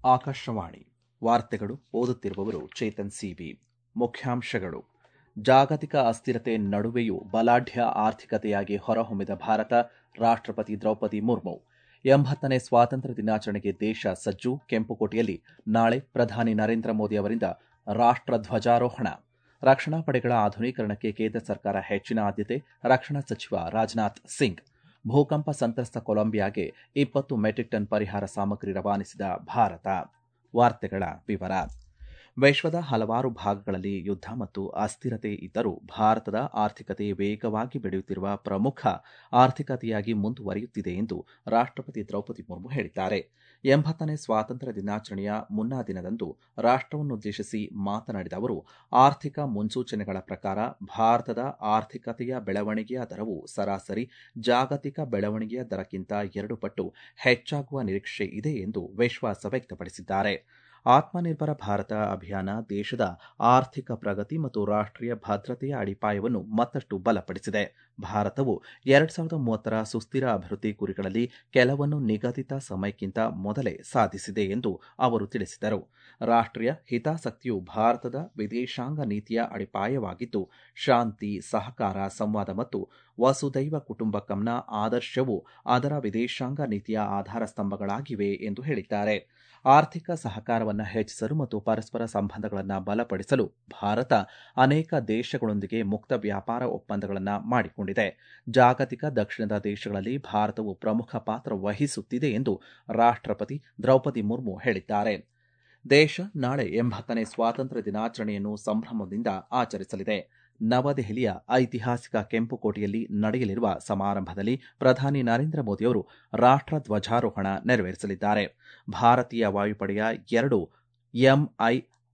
ಆಕಾಶವಾಣಿ ವಾರ್ತೆಗಳು ಓದುತ್ತಿರುವವರು ಚೇತನ್ ಸಿಬಿ ಮುಖ್ಯಾಂಶಗಳು ಜಾಗತಿಕ ಅಸ್ಥಿರತೆ ನಡುವೆಯೂ ಬಲಾಢ್ಯ ಆರ್ಥಿಕತೆಯಾಗಿ ಹೊರಹೊಮ್ಮಿದ ಭಾರತ ರಾಷ್ಟ್ರಪತಿ ದ್ರೌಪದಿ ಮುರ್ಮು ಎಂಬತ್ತನೇ ಸ್ವಾತಂತ್ರ್ಯ ದಿನಾಚರಣೆಗೆ ದೇಶ ಸಜ್ಜು ಕೆಂಪುಕೋಟೆಯಲ್ಲಿ ನಾಳೆ ಪ್ರಧಾನಿ ನರೇಂದ್ರ ಮೋದಿ ಅವರಿಂದ ರಾಷ್ಟ್ರ ಧ್ವಜಾರೋಹಣ ರಕ್ಷಣಾ ಪಡೆಗಳ ಆಧುನೀಕರಣಕ್ಕೆ ಕೇಂದ್ರ ಸರ್ಕಾರ ಹೆಚ್ಚಿನ ಆದ್ಯತೆ ರಕ್ಷಣಾ ಸಚಿವ ರಾಜನಾಥ್ ಸಿಂಗ್ ಭೂಕಂಪ ಸಂತ್ರಸ್ತ ಕೊಲಂಬಿಯಾಗೆ ಇಪ್ಪತ್ತು ಮೆಟ್ರಿಕ್ ಟನ್ ಪರಿಹಾರ ಸಾಮಗ್ರಿ ರವಾನಿಸಿದ ಭಾರತ ವಾರ್ತೆಗಳ ವಿವರ ವಿಶ್ವದ ಹಲವಾರು ಭಾಗಗಳಲ್ಲಿ ಯುದ್ಧ ಮತ್ತು ಅಸ್ಥಿರತೆ ಇದ್ದರೂ ಭಾರತದ ಆರ್ಥಿಕತೆ ವೇಗವಾಗಿ ಬೆಳೆಯುತ್ತಿರುವ ಪ್ರಮುಖ ಆರ್ಥಿಕತೆಯಾಗಿ ಮುಂದುವರಿಯುತ್ತಿದೆ ಎಂದು ರಾಷ್ಟ್ರಪತಿ ದ್ರೌಪದಿ ಮುರ್ಮು ಹೇಳಿದ್ದಾರೆ ಎಂಬತ್ತನೇ ಸ್ವಾತಂತ್ರ್ಯ ದಿನಾಚರಣೆಯ ಮುನ್ನಾ ದಿನದಂದು ರಾಷ್ಟವನ್ನುದ್ದೇಶಿಸಿ ಮಾತನಾಡಿದ ಅವರು ಆರ್ಥಿಕ ಮುನ್ಸೂಚನೆಗಳ ಪ್ರಕಾರ ಭಾರತದ ಆರ್ಥಿಕತೆಯ ಬೆಳವಣಿಗೆಯ ದರವು ಸರಾಸರಿ ಜಾಗತಿಕ ಬೆಳವಣಿಗೆಯ ದರಕ್ಕಿಂತ ಎರಡು ಪಟ್ಟು ಹೆಚ್ಚಾಗುವ ನಿರೀಕ್ಷೆ ಇದೆ ಎಂದು ವಿಶ್ವಾಸ ವ್ಯಕ್ತಪಡಿಸಿದ್ದಾರೆ ಆತ್ಮನಿರ್ಭರ ಭಾರತ ಅಭಿಯಾನ ದೇಶದ ಆರ್ಥಿಕ ಪ್ರಗತಿ ಮತ್ತು ರಾಷ್ಟೀಯ ಭದ್ರತೆಯ ಅಡಿಪಾಯವನ್ನು ಮತ್ತಷ್ಟು ಬಲಪಡಿಸಿದೆ ಭಾರತವು ಎರಡ್ ಸಾವಿರದ ಮೂವತ್ತರ ಸುಸ್ಥಿರ ಅಭಿವೃದ್ಧಿ ಗುರಿಗಳಲ್ಲಿ ಕೆಲವನ್ನು ನಿಗದಿತ ಸಮಯಕ್ಕಿಂತ ಮೊದಲೇ ಸಾಧಿಸಿದೆ ಎಂದು ಅವರು ತಿಳಿಸಿದರು ರಾಷ್ಟೀಯ ಹಿತಾಸಕ್ತಿಯು ಭಾರತದ ವಿದೇಶಾಂಗ ನೀತಿಯ ಅಡಿಪಾಯವಾಗಿದ್ದು ಶಾಂತಿ ಸಹಕಾರ ಸಂವಾದ ಮತ್ತು ವಸುದೈವ ಕುಟುಂಬಕಂನ ಆದರ್ಶವು ಅದರ ವಿದೇಶಾಂಗ ನೀತಿಯ ಆಧಾರ ಸ್ತಂಭಗಳಾಗಿವೆ ಎಂದು ಹೇಳಿದ್ದಾರೆ ಆರ್ಥಿಕ ಸಹಕಾರವನ್ನು ಹೆಚ್ಚಿಸಲು ಮತ್ತು ಪರಸ್ಪರ ಸಂಬಂಧಗಳನ್ನು ಬಲಪಡಿಸಲು ಭಾರತ ಅನೇಕ ದೇಶಗಳೊಂದಿಗೆ ಮುಕ್ತ ವ್ಯಾಪಾರ ಒಪ್ಪಂದಗಳನ್ನು ಮಾಡಿಕೊಂಡಿದೆ ಜಾಗತಿಕ ದಕ್ಷಿಣದ ದೇಶಗಳಲ್ಲಿ ಭಾರತವು ಪ್ರಮುಖ ಪಾತ್ರ ವಹಿಸುತ್ತಿದೆ ಎಂದು ರಾಷ್ಟ್ರಪತಿ ದ್ರೌಪದಿ ಮುರ್ಮು ಹೇಳಿದ್ದಾರೆ ದೇಶ ನಾಳೆ ಎಂಬತ್ತನೇ ಸ್ವಾತಂತ್ರ್ಯ ದಿನಾಚರಣೆಯನ್ನು ಸಂಭ್ರಮದಿಂದ ಆಚರಿಸಲಿದೆ ನವದೆಹಲಿಯ ಐತಿಹಾಸಿಕ ಕೆಂಪುಕೋಟೆಯಲ್ಲಿ ನಡೆಯಲಿರುವ ಸಮಾರಂಭದಲ್ಲಿ ಪ್ರಧಾನಿ ನರೇಂದ್ರ ಮೋದಿಯವರು ರಾಷ್ಟ್ರ ಧ್ವಜಾರೋಹಣ ನೆರವೇರಿಸಲಿದ್ದಾರೆ ಭಾರತೀಯ ವಾಯುಪಡೆಯ ಎರಡು ಎಂಐ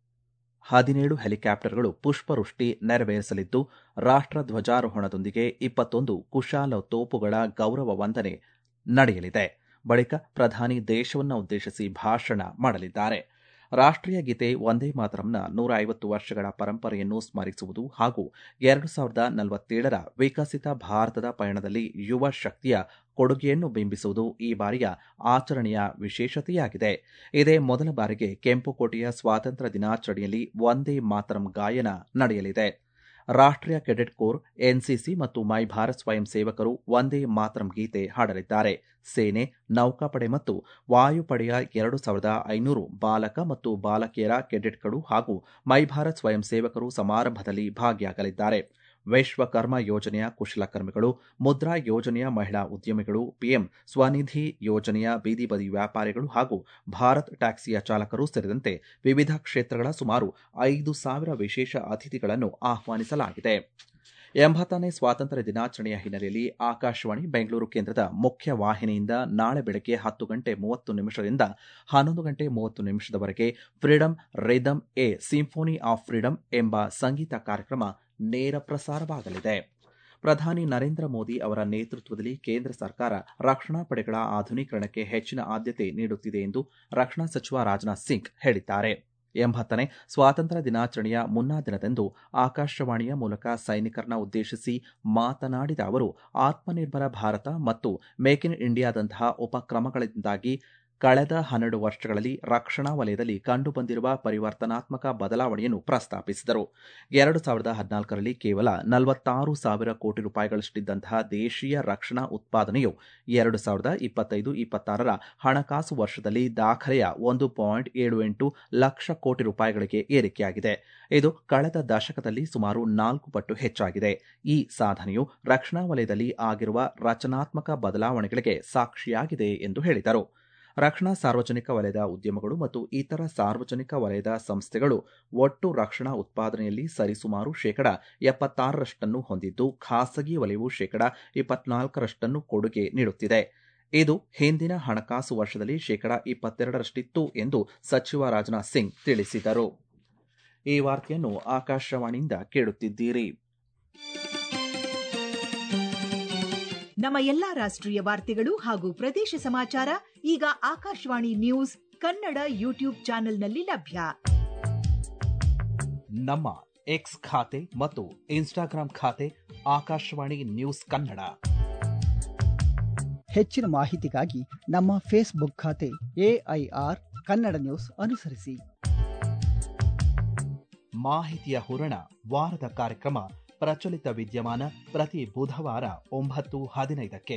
ಹದಿನೇಳು ಹೆಲಿಕಾಪ್ಟರ್ಗಳು ಪುಷ್ಪವೃಷ್ಟಿ ನೆರವೇರಿಸಲಿದ್ದು ರಾಷ್ಟ್ರ ಧ್ವಜಾರೋಹಣದೊಂದಿಗೆ ಇಪ್ಪತ್ತೊಂದು ಕುಶಾಲ ತೋಪುಗಳ ಗೌರವ ವಂದನೆ ನಡೆಯಲಿದೆ ಬಳಿಕ ಪ್ರಧಾನಿ ದೇಶವನ್ನು ಉದ್ದೇಶಿಸಿ ಭಾಷಣ ಮಾಡಲಿದ್ದಾರೆ ರಾಷ್ಟೀಯ ಗೀತೆ ಒಂದೇ ಮಾತರಂನ ನೂರ ಐವತ್ತು ವರ್ಷಗಳ ಪರಂಪರೆಯನ್ನು ಸ್ಮರಿಸುವುದು ಹಾಗೂ ಎರಡು ಸಾವಿರದ ನಲವತ್ತೇಳರ ವಿಕಸಿತ ಭಾರತದ ಪಯಣದಲ್ಲಿ ಯುವ ಶಕ್ತಿಯ ಕೊಡುಗೆಯನ್ನು ಬಿಂಬಿಸುವುದು ಈ ಬಾರಿಯ ಆಚರಣೆಯ ವಿಶೇಷತೆಯಾಗಿದೆ ಇದೇ ಮೊದಲ ಬಾರಿಗೆ ಕೆಂಪುಕೋಟೆಯ ಸ್ವಾತಂತ್ರ್ಯ ದಿನಾಚರಣೆಯಲ್ಲಿ ಒಂದೇ ಮಾತರಂ ಗಾಯನ ನಡೆಯಲಿದೆ ರಾಷ್ಟೀಯ ಕೆಡೆಟ್ ಕೋರ್ ಎನ್ಸಿಸಿ ಮತ್ತು ಮೈ ಭಾರತ್ ಸ್ವಯಂ ಸೇವಕರು ಒಂದೇ ಮಾತರಂ ಗೀತೆ ಹಾಡಲಿದ್ದಾರೆ ಸೇನೆ ನೌಕಾಪಡೆ ಮತ್ತು ವಾಯುಪಡೆಯ ಎರಡು ಸಾವಿರದ ಐನೂರು ಬಾಲಕ ಮತ್ತು ಬಾಲಕಿಯರ ಕೆಡೆಟ್ಗಳು ಹಾಗೂ ಮೈ ಭಾರತ್ ಸ್ವಯಂ ಸೇವಕರು ಸಮಾರಂಭದಲ್ಲಿ ಭಾಗಿಯಾಗಲಿದ್ದಾರೆ ವಿಶ್ವಕರ್ಮ ಯೋಜನೆಯ ಕುಶಲಕರ್ಮಿಗಳು ಮುದ್ರಾ ಯೋಜನೆಯ ಮಹಿಳಾ ಉದ್ಯಮಿಗಳು ಪಿಎಂ ಸ್ವನಿಧಿ ಯೋಜನೆಯ ಬೀದಿ ಬದಿ ವ್ಯಾಪಾರಿಗಳು ಹಾಗೂ ಭಾರತ್ ಟ್ಯಾಕ್ಸಿಯ ಚಾಲಕರು ಸೇರಿದಂತೆ ವಿವಿಧ ಕ್ಷೇತ್ರಗಳ ಸುಮಾರು ಐದು ಸಾವಿರ ವಿಶೇಷ ಅತಿಥಿಗಳನ್ನು ಆಹ್ವಾನಿಸಲಾಗಿದೆ ಎಂಬತ್ತನೇ ಸ್ವಾತಂತ್ರ್ಯ ದಿನಾಚರಣೆಯ ಹಿನ್ನೆಲೆಯಲ್ಲಿ ಆಕಾಶವಾಣಿ ಬೆಂಗಳೂರು ಕೇಂದ್ರದ ಮುಖ್ಯ ವಾಹಿನಿಯಿಂದ ನಾಳೆ ಬೆಳಗ್ಗೆ ಹತ್ತು ಗಂಟೆ ಮೂವತ್ತು ನಿಮಿಷದಿಂದ ಹನ್ನೊಂದು ಗಂಟೆ ಮೂವತ್ತು ನಿಮಿಷದವರೆಗೆ freedom rhythm a symphony of freedom ಎಂಬ ಸಂಗೀತ ಕಾರ್ಯಕ್ರಮ ನೇರ ಪ್ರಸಾರವಾಗಲಿದೆ ಪ್ರಧಾನಿ ನರೇಂದ್ರ ಮೋದಿ ಅವರ ನೇತೃತ್ವದಲ್ಲಿ ಕೇಂದ್ರ ಸರ್ಕಾರ ರಕ್ಷಣಾ ಪಡೆಗಳ ಆಧುನೀಕರಣಕ್ಕೆ ಹೆಚ್ಚಿನ ಆದ್ಯತೆ ನೀಡುತ್ತಿದೆ ಎಂದು ರಕ್ಷಣಾ ಸಚಿವ ರಾಜನಾಥ್ ಸಿಂಗ್ ಹೇಳಿದ್ದಾರೆ ಎಂಬತ್ತನೇ ಸ್ವಾತಂತ್ರ್ಯ ದಿನಾಚರಣೆಯ ಮುನ್ನಾ ದಿನದಂದು ಆಕಾಶವಾಣಿಯ ಮೂಲಕ ಸೈನಿಕರನ್ನ ಉದ್ದೇಶಿಸಿ ಮಾತನಾಡಿದ ಅವರು ಆತ್ಮನಿರ್ಭರ ಭಾರತ ಮತ್ತು ಮೇಕ್ ಇನ್ ಇಂಡಿಯಾದಂತಹ ಉಪಕ್ರಮಗಳಿಂದಾಗಿ ಕಳೆದ ಹನ್ನೆರಡು ವರ್ಷಗಳಲ್ಲಿ ರಕ್ಷಣಾ ವಲಯದಲ್ಲಿ ಕಂಡುಬಂದಿರುವ ಪರಿವರ್ತನಾತ್ಮಕ ಬದಲಾವಣೆಯನ್ನು ಪ್ರಸ್ತಾಪಿಸಿದರು ಎರಡು ಸಾವಿರದ ಹದಿನಾಲ್ಕರಲ್ಲಿ ಕೇವಲ ನಲವತ್ತಾರು ಸಾವಿರ ಕೋಟಿ ರೂಪಾಯಿಗಳಷ್ಟಿದ್ದಂತಹ ದೇಶೀಯ ರಕ್ಷಣಾ ಉತ್ಪಾದನೆಯು ಎರಡು ಸಾವಿರದ ಇಪ್ಪತ್ತೈದು ಇಪ್ಪತ್ತಾರರ ಹಣಕಾಸು ವರ್ಷದಲ್ಲಿ ದಾಖಲೆಯ ಒಂದು ಪಾಯಿಂಟ್ ಏಳು ಎಂಟು ಲಕ್ಷ ಕೋಟಿ ರೂಪಾಯಿಗಳಿಗೆ ಏರಿಕೆಯಾಗಿದೆ ಇದು ಕಳೆದ ದಶಕದಲ್ಲಿ ಸುಮಾರು ನಾಲ್ಕು ಪಟ್ಟು ಹೆಚ್ಚಾಗಿದೆ ಈ ಸಾಧನೆಯು ರಕ್ಷಣಾ ವಲಯದಲ್ಲಿ ಆಗಿರುವ ರಚನಾತ್ಮಕ ಬದಲಾವಣೆಗಳಿಗೆ ಸಾಕ್ಷಿಯಾಗಿದೆ ಎಂದು ಹೇಳಿದರು ರಕ್ಷಣಾ ಸಾರ್ವಜನಿಕ ವಲಯದ ಉದ್ಯಮಗಳು ಮತ್ತು ಇತರ ಸಾರ್ವಜನಿಕ ವಲಯದ ಸಂಸ್ಥೆಗಳು ಒಟ್ಟು ರಕ್ಷಣಾ ಉತ್ಪಾದನೆಯಲ್ಲಿ ಸರಿಸುಮಾರು ಶೇಕಡ ಎಪ್ಪತ್ತಾರರಷ್ಟನ್ನು ಹೊಂದಿದ್ದು ಖಾಸಗಿ ವಲಯವು ಶೇಕಡ ಇಪ್ಪತ್ನಾಲ್ಕರಷ್ಟನ್ನು ಕೊಡುಗೆ ನೀಡುತ್ತಿದೆ ಇದು ಹಿಂದಿನ ಹಣಕಾಸು ವರ್ಷದಲ್ಲಿ ಶೇಕಡ ಇಪ್ಪತ್ತೆರಡರಷ್ಟಿತ್ತು ಎಂದು ಸಚಿವ ರಾಜನಾಥ್ ಸಿಂಗ್ ತಿಳಿಸಿದರು ಈ ವಾರ್ತೆಯನ್ನು ಆಕಾಶವಾಣಿಯಿಂದ ಕೇಳುತ್ತಿದ್ದೀರಿ ನಮ್ಮ ಎಲ್ಲಾ ರಾಷ್ಟ್ರೀಯ ವಾರ್ತೆಗಳು ಹಾಗೂ ಪ್ರದೇಶ ಸಮಾಚಾರ ಈಗ ಆಕಾಶವಾಣಿ ನ್ಯೂಸ್ ಕನ್ನಡ ಯೂಟ್ಯೂಬ್ ಚಾನೆಲ್ನಲ್ಲಿ ಲಭ್ಯ ನಮ್ಮ ಎಕ್ಸ್ ಖಾತೆ ಮತ್ತು ಇನ್ಸ್ಟಾಗ್ರಾಂ ಖಾತೆ ಆಕಾಶವಾಣಿ ನ್ಯೂಸ್ ಕನ್ನಡ ಹೆಚ್ಚಿನ ಮಾಹಿತಿಗಾಗಿ ನಮ್ಮ ಫೇಸ್ಬುಕ್ ಖಾತೆ ಎಐಆರ್ ಕನ್ನಡ ನ್ಯೂಸ್ ಅನುಸರಿಸಿ ಮಾಹಿತಿಯ ಹೂರಣ ವಾರದ ಕಾರ್ಯಕ್ರಮ ಪ್ರಚಲಿತ ವಿದ್ಯಮಾನ ಪ್ರತಿ ಬುಧವಾರ ಒಂಬತ್ತು ಹದಿನೈದಕ್ಕೆ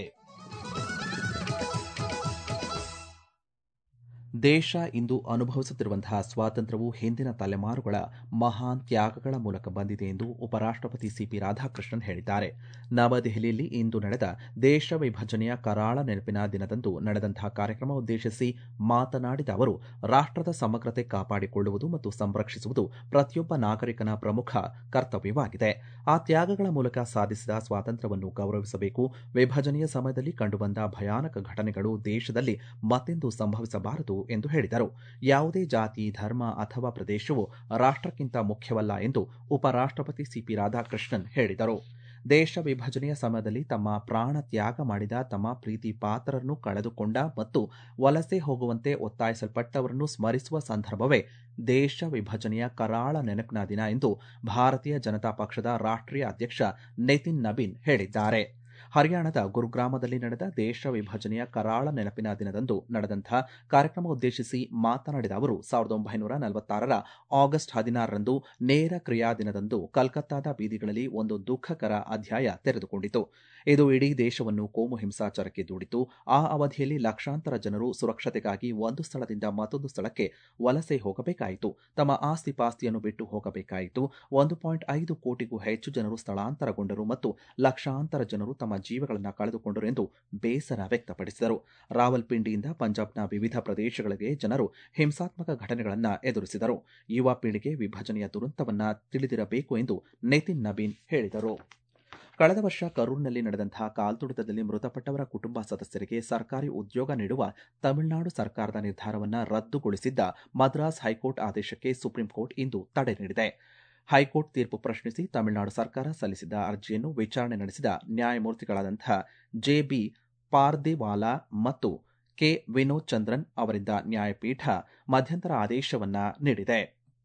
ದೇಶ ಇಂದು ಅನುಭವಿಸುತ್ತಿರುವಂತಹ ಸ್ವಾತಂತ್ರ್ಯವು ಹಿಂದಿನ ತಲೆಮಾರುಗಳ ಮಹಾನ್ ತ್ಯಾಗಗಳ ಮೂಲಕ ಬಂದಿದೆ ಎಂದು ಉಪರಾಷ್ಟಪತಿ ಸಿಪಿ ರಾಧಾಕೃಷ್ಣನ್ ಹೇಳಿದ್ದಾರೆ ನವದೆಹಲಿಯಲ್ಲಿ ಇಂದು ನಡೆದ ದೇಶ ವಿಭಜನೆಯ ಕರಾಳ ನೆನಪಿನ ದಿನದಂದು ನಡೆದಂತಹ ಕಾರ್ಯಕ್ರಮ ಉದ್ದೇಶಿಸಿ ಮಾತನಾಡಿದ ಅವರು ರಾಷ್ಟದ ಸಮಗ್ರತೆ ಕಾಪಾಡಿಕೊಳ್ಳುವುದು ಮತ್ತು ಸಂರಕ್ಷಿಸುವುದು ಪ್ರತಿಯೊಬ್ಬ ನಾಗರಿಕನ ಪ್ರಮುಖ ಕರ್ತವ್ಯವಾಗಿದೆ ಆ ತ್ಯಾಗಗಳ ಮೂಲಕ ಸಾಧಿಸಿದ ಸ್ವಾತಂತ್ರ್ಯವನ್ನು ಗೌರವಿಸಬೇಕು ವಿಭಜನೆಯ ಸಮಯದಲ್ಲಿ ಕಂಡುಬಂದ ಭಯಾನಕ ಘಟನೆಗಳು ದೇಶದಲ್ಲಿ ಮತ್ತೆಂದು ಸಂಭವಿಸಬಾರದು ಎಂದು ಹೇಳಿದರು ಯಾವುದೇ ಜಾತಿ ಧರ್ಮ ಅಥವಾ ಪ್ರದೇಶವು ರಾಷ್ಟಕ್ಕಿಂತ ಮುಖ್ಯವಲ್ಲ ಎಂದು ಉಪರಾಷ್ಟಪತಿ ಸಿಪಿ ರಾಧಾಕೃಷ್ಣನ್ ಹೇಳಿದರು ದೇಶ ವಿಭಜನೆಯ ಸಮಯದಲ್ಲಿ ತಮ್ಮ ಪ್ರಾಣ ತ್ಯಾಗ ಮಾಡಿದ ತಮ್ಮ ಪ್ರೀತಿ ಪಾತ್ರರನ್ನು ಕಳೆದುಕೊಂಡ ಮತ್ತು ವಲಸೆ ಹೋಗುವಂತೆ ಒತ್ತಾಯಿಸಲ್ಪಟ್ಟವರನ್ನು ಸ್ಮರಿಸುವ ಸಂದರ್ಭವೇ ದೇಶ ವಿಭಜನೆಯ ಕರಾಳ ನೆನಪಿನ ದಿನ ಎಂದು ಭಾರತೀಯ ಜನತಾ ಪಕ್ಷದ ರಾಷ್ಟ್ರೀಯ ಅಧ್ಯಕ್ಷ ನಿತಿನ್ ನಬೀನ್ ಹೇಳಿದ್ದಾರೆ ಹರಿಯಾಣದ ಗುರುಗ್ರಾಮದಲ್ಲಿ ನಡೆದ ದೇಶ ವಿಭಜನೆಯ ಕರಾಳ ನೆನಪಿನ ದಿನದಂದು ನಡೆದಂತಹ ಕಾರ್ಯಕ್ರಮ ಉದ್ದೇಶಿಸಿ ಮಾತನಾಡಿದ ಅವರು ಸಾವಿರದ ಒಂಬೈನೂರ ನಲವತ್ತಾರರ ಆಗಸ್ಟ್ ಹದಿನಾರರಂದು ನೇರ ಕ್ರಿಯಾ ದಿನದಂದು ಕಲ್ಕತ್ತಾದ ಬೀದಿಗಳಲ್ಲಿ ಒಂದು ದುಃಖಕರ ಅಧ್ಯಾಯ ತೆರೆದುಕೊಂಡಿತು ಇದು ಇಡೀ ದೇಶವನ್ನು ಕೋಮು ಹಿಂಸಾಚಾರಕ್ಕೆ ದೂಡಿತು ಆ ಅವಧಿಯಲ್ಲಿ ಲಕ್ಷಾಂತರ ಜನರು ಸುರಕ್ಷತೆಗಾಗಿ ಒಂದು ಸ್ಥಳದಿಂದ ಮತ್ತೊಂದು ಸ್ಥಳಕ್ಕೆ ವಲಸೆ ಹೋಗಬೇಕಾಯಿತು ತಮ್ಮ ಆಸ್ತಿ ಪಾಸ್ತಿಯನ್ನು ಬಿಟ್ಟು ಹೋಗಬೇಕಾಯಿತು ಒಂದು ಪಾಯಿಂಟ್ ಐದು ಕೋಟಿಗೂ ಹೆಚ್ಚು ಜನರು ಸ್ಥಳಾಂತರಗೊಂಡರು ಮತ್ತು ಲಕ್ಷಾಂತರ ಜನರು ತಮ್ಮ ಜೀವಗಳನ್ನು ಕಳೆದುಕೊಂಡರು ಎಂದು ಬೇಸರ ವ್ಯಕ್ತಪಡಿಸಿದರು ರಾವಲ್ಪಿಂಡಿಯಿಂದ ಪಂಜಾಬ್ನ ವಿವಿಧ ಪ್ರದೇಶಗಳಿಗೆ ಜನರು ಹಿಂಸಾತ್ಮಕ ಘಟನೆಗಳನ್ನು ಎದುರಿಸಿದರು ಯುವ ಪೀಳಿಗೆ ವಿಭಜನೆಯ ದುರಂತವನ್ನ ತಿಳಿದಿರಬೇಕು ಎಂದು ನಿತಿನ್ ನಬೀನ್ ಹೇಳಿದರು ಕಳೆದ ವರ್ಷ ಕರೂರಿನಲ್ಲಿ ನಡೆದಂತಹ ಕಾಲ್ತುಳಿತದಲ್ಲಿ ಮೃತಪಟ್ಟವರ ಕುಟುಂಬ ಸದಸ್ಯರಿಗೆ ಸರ್ಕಾರಿ ಉದ್ಯೋಗ ನೀಡುವ ತಮಿಳುನಾಡು ಸರ್ಕಾರದ ನಿರ್ಧಾರವನ್ನು ರದ್ದುಗೊಳಿಸಿದ್ದ ಮದ್ರಾಸ್ ಹೈಕೋರ್ಟ್ ಆದೇಶಕ್ಕೆ ಸುಪ್ರೀಂ ಕೋರ್ಟ್ ಇಂದು ತಡೆ ನೀಡಿದೆ ಹೈಕೋರ್ಟ್ ತೀರ್ಪು ಪ್ರಶ್ನಿಸಿ ತಮಿಳುನಾಡು ಸರ್ಕಾರ ಸಲ್ಲಿಸಿದ್ದ ಅರ್ಜಿಯನ್ನು ವಿಚಾರಣೆ ನಡೆಸಿದ ನ್ಯಾಯಮೂರ್ತಿಗಳಾದಂತಹ ಜೆಬಿ ಪಾರ್ದಿವಾಲಾ ಮತ್ತು ಕೆ ವಿನೋದ್ ಚಂದ್ರನ್ ಅವರಿದ್ದ ನ್ಯಾಯಪೀಠ ಮಧ್ಯಂತರ ಆದೇಶವನ್ನ ನೀಡಿದೆ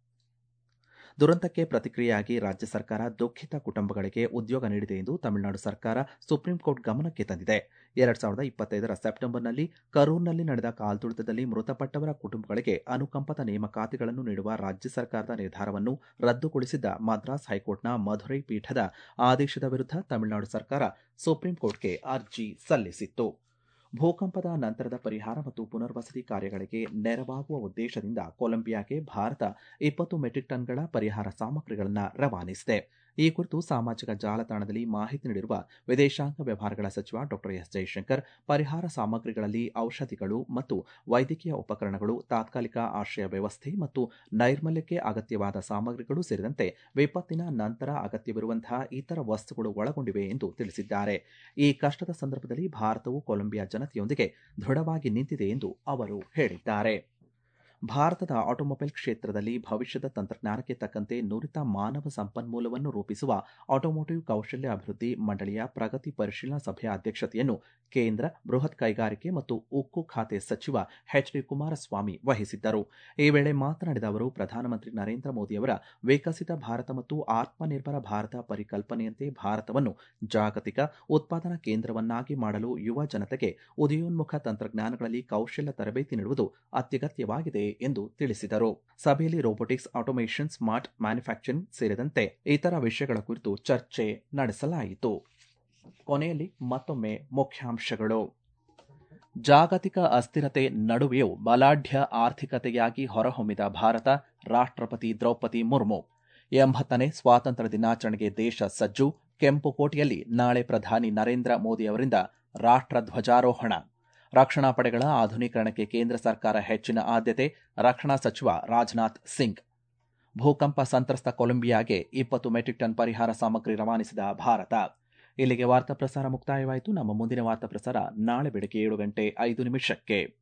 ದುರಂತಕ್ಕೆ ಪ್ರತಿಕ್ರಿಯೆಯಾಗಿ ರಾಜ್ಯ ಸರ್ಕಾರ ದುಃಖಿತ ಕುಟುಂಬಗಳಿಗೆ ಉದ್ಯೋಗ ನೀಡಿದೆ ಎಂದು ತಮಿಳುನಾಡು ಸರ್ಕಾರ ಸುಪ್ರೀಂ ಕೋರ್ಟ್ ಗಮನಕ್ಕೆ ತಂದಿದೆ ಎರಡ್ ಸಾವಿರದ ಇಪ್ಪತ್ತೈದರ ಸೆಪ್ಟೆಂಬರ್ನಲ್ಲಿ ಕರೂರ್ನಲ್ಲಿ ನಡೆದ ಕಾಲ್ತುಳಿತದಲ್ಲಿ ಮೃತಪಟ್ಟವರ ಕುಟುಂಬಗಳಿಗೆ ಅನುಕಂಪದ ನೇಮಕಾತಿಗಳನ್ನು ನೀಡುವ ರಾಜ್ಯ ಸರ್ಕಾರದ ನಿರ್ಧಾರವನ್ನು ರದ್ದುಗೊಳಿಸಿದ್ದ ಮದ್ರಾಸ್ ಹೈಕೋರ್ಟ್ನ ಮಧುರೈ ಪೀಠದ ಆದೇಶದ ವಿರುದ್ಧ ತಮಿಳುನಾಡು ಸರ್ಕಾರ ಸುಪ್ರೀಂ ಕೋರ್ಟ್ಗೆ ಅರ್ಜಿ ಸಲ್ಲಿಸಿತ್ತು ಭೂಕಂಪದ ನಂತರದ ಪರಿಹಾರ ಮತ್ತು ಪುನರ್ವಸತಿ ಕಾರ್ಯಗಳಿಗೆ ನೆರವಾಗುವ ಉದ್ದೇಶದಿಂದ ಕೊಲಂಬಿಯಾಗೆ ಭಾರತ ಇಪ್ಪತ್ತು ಮೆಟ್ರಿಕ್ ಟನ್ಗಳ ಪರಿಹಾರ ಸಾಮಗ್ರಿಗಳನ್ನು ರವಾನಿಸಿದೆ ಈ ಕುರಿತು ಸಾಮಾಜಿಕ ಜಾಲತಾಣದಲ್ಲಿ ಮಾಹಿತಿ ನೀಡಿರುವ ವಿದೇಶಾಂಗ ವ್ಯವಹಾರಗಳ ಸಚಿವ ಡಾ ಎಸ್ ಜೈಶಂಕರ್ ಪರಿಹಾರ ಸಾಮಗ್ರಿಗಳಲ್ಲಿ ಔಷಧಿಗಳು ಮತ್ತು ವೈದ್ಯಕೀಯ ಉಪಕರಣಗಳು ತಾತ್ಕಾಲಿಕ ಆಶ್ರಯ ವ್ಯವಸ್ಥೆ ಮತ್ತು ನೈರ್ಮಲ್ಯಕ್ಕೆ ಅಗತ್ಯವಾದ ಸಾಮಗ್ರಿಗಳು ಸೇರಿದಂತೆ ವಿಪತ್ತಿನ ನಂತರ ಅಗತ್ಯವಿರುವಂತಹ ಇತರ ವಸ್ತುಗಳು ಒಳಗೊಂಡಿವೆ ಎಂದು ತಿಳಿಸಿದ್ದಾರೆ ಈ ಕಷ್ಟದ ಸಂದರ್ಭದಲ್ಲಿ ಭಾರತವು ಕೊಲಂಬಿಯಾ ಜನತೆಯೊಂದಿಗೆ ದೃಢವಾಗಿ ನಿಂತಿದೆ ಎಂದು ಅವರು ಹೇಳಿದ್ದಾರೆ ಭಾರತದ ಆಟೋಮೊಬೈಲ್ ಕ್ಷೇತ್ರದಲ್ಲಿ ಭವಿಷ್ಯದ ತಂತ್ರಜ್ಞಾನಕ್ಕೆ ತಕ್ಕಂತೆ ನುರಿತ ಮಾನವ ಸಂಪನ್ಮೂಲವನ್ನು ರೂಪಿಸುವ ಆಟೋಮೋಟಿವ್ ಕೌಶಲ್ಯ ಅಭಿವೃದ್ಧಿ ಮಂಡಳಿಯ ಪ್ರಗತಿ ಪರಿಶೀಲನಾ ಸಭೆಯ ಅಧ್ಯಕ್ಷತೆಯನ್ನು ಕೇಂದ್ರ ಬೃಹತ್ ಕೈಗಾರಿಕೆ ಮತ್ತು ಉಕ್ಕು ಖಾತೆ ಸಚಿವ ಎಚ್ ಡಿ ಕುಮಾರಸ್ವಾಮಿ ವಹಿಸಿದ್ದರು ಈ ವೇಳೆ ಮಾತನಾಡಿದ ಅವರು ಪ್ರಧಾನಮಂತ್ರಿ ನರೇಂದ್ರ ಮೋದಿಯವರ ವಿಕಸಿತ ಭಾರತ ಮತ್ತು ಆತ್ಮನಿರ್ಭರ ಭಾರತ ಪರಿಕಲ್ಪನೆಯಂತೆ ಭಾರತವನ್ನು ಜಾಗತಿಕ ಉತ್ಪಾದನಾ ಕೇಂದ್ರವನ್ನಾಗಿ ಮಾಡಲು ಯುವ ಜನತೆಗೆ ಉದಯೋನ್ಮುಖ ತಂತ್ರಜ್ಞಾನಗಳಲ್ಲಿ ಕೌಶಲ್ಯ ತರಬೇತಿ ನೀಡುವುದು ಅತ್ಯಗತ್ಯವಾಗಿದೆ ಎಂದು ತಿಳಿಸಿದರು ಸಭೆಯಲ್ಲಿ ರೋಬೋಟಿಕ್ಸ್ ಆಟೋಮೇಷನ್ ಸ್ಮಾರ್ಟ್ ಮ್ಯಾನುಫ್ಯಾಕ್ಚರಿಂಗ್ ಸೇರಿದಂತೆ ಇತರ ವಿಷಯಗಳ ಕುರಿತು ಚರ್ಚೆ ನಡೆಸಲಾಯಿತು ಕೊನೆಯಲ್ಲಿ ಮತ್ತೊಮ್ಮೆ ಮುಖ್ಯಾಂಶಗಳು ಜಾಗತಿಕ ಅಸ್ಥಿರತೆ ನಡುವೆಯೂ ಬಲಾಢ್ಯ ಆರ್ಥಿಕತೆಯಾಗಿ ಹೊರಹೊಮ್ಮಿದ ಭಾರತ ರಾಷ್ಟ್ರಪತಿ ದ್ರೌಪದಿ ಮುರ್ಮು ಎಂಬತ್ತನೇ ಸ್ವಾತಂತ್ರ್ಯ ದಿನಾಚರಣೆಗೆ ದೇಶ ಸಜ್ಜು ಕೆಂಪುಕೋಟೆಯಲ್ಲಿ ನಾಳೆ ಪ್ರಧಾನಿ ನರೇಂದ್ರ ಮೋದಿ ಅವರಿಂದ ರಾಷ್ಟ್ರ ಧ್ವಜಾರೋಹಣ ರಕ್ಷಣಾ ಪಡೆಗಳ ಆಧುನೀಕರಣಕ್ಕೆ ಕೇಂದ್ರ ಸರ್ಕಾರ ಹೆಚ್ಚಿನ ಆದ್ಯತೆ ರಕ್ಷಣಾ ಸಚಿವ ರಾಜನಾಥ್ ಸಿಂಗ್ ಭೂಕಂಪ ಸಂತ್ರಸ್ತ ಕೊಲಂಬಿಯಾಗೆ ಇಪ್ಪತ್ತು ಮೆಟ್ರಿಕ್ ಟನ್ ಪರಿಹಾರ ಸಾಮಗ್ರಿ ರವಾನಿಸಿದ ಭಾರತ ಇಲ್ಲಿಗೆ ವಾರ್ತಾ ಪ್ರಸಾರ ಮುಕ್ತಾಯವಾಯಿತು ನಮ್ಮ ಮುಂದಿನ ವಾರ್ತಾ ಪ್ರಸಾರ ನಾಳೆ ಬೆಳಗ್ಗೆ ಏಳು ಗಂಟೆ ಐದು ನಿಮಿಷಕ್ಕೆ